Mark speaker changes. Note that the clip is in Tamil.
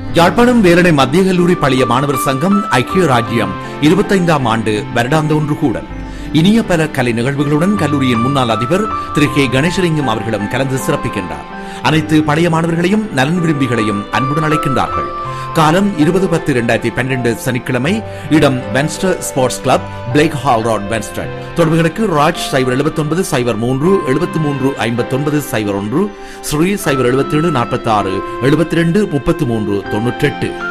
Speaker 1: யாழ்ப்பாணம் வேலனை மத்திய கல்லூரி பழைய மாணவர் சங்கம் ஐக்கிய ராஜ்யம் இருபத்தைந்தாம் ஆண்டு வருடாந்த ஒன்று கூடல் இனிய பல கலை நிகழ்வுகளுடன் கல்லூரியின் முன்னாள் அதிபர் திரு கே கணேசலிங்கம் அவர்களும் கலந்து சிறப்பிக்கின்றார் அனைத்து பழைய மாணவர்களையும் நலன் விரும்பிகளையும் அன்புடன் அழைக்கின்றார்கள் காலம் இருபது பத்து இரண்டாயிரத்தி பன்னிரண்டு சனிக்கிழமை இடம் Wanstead sports club Blake hall road Wanstead தொடர்புகளுக்கு ராஜ் சைபர் எழுபத்தி ஒன்பது சைபர் மூன்று எழுபத்தி மூன்று ஐம்பத்தி ஒன்பது சைபர் ஒன்று ஸ்ரீ சைபர் எழுபத்தி ஏழு நாற்பத்தி ஆறு எழுபத்தி ரெண்டு முப்பத்தி மூன்று தொன்னூற்றி எட்டு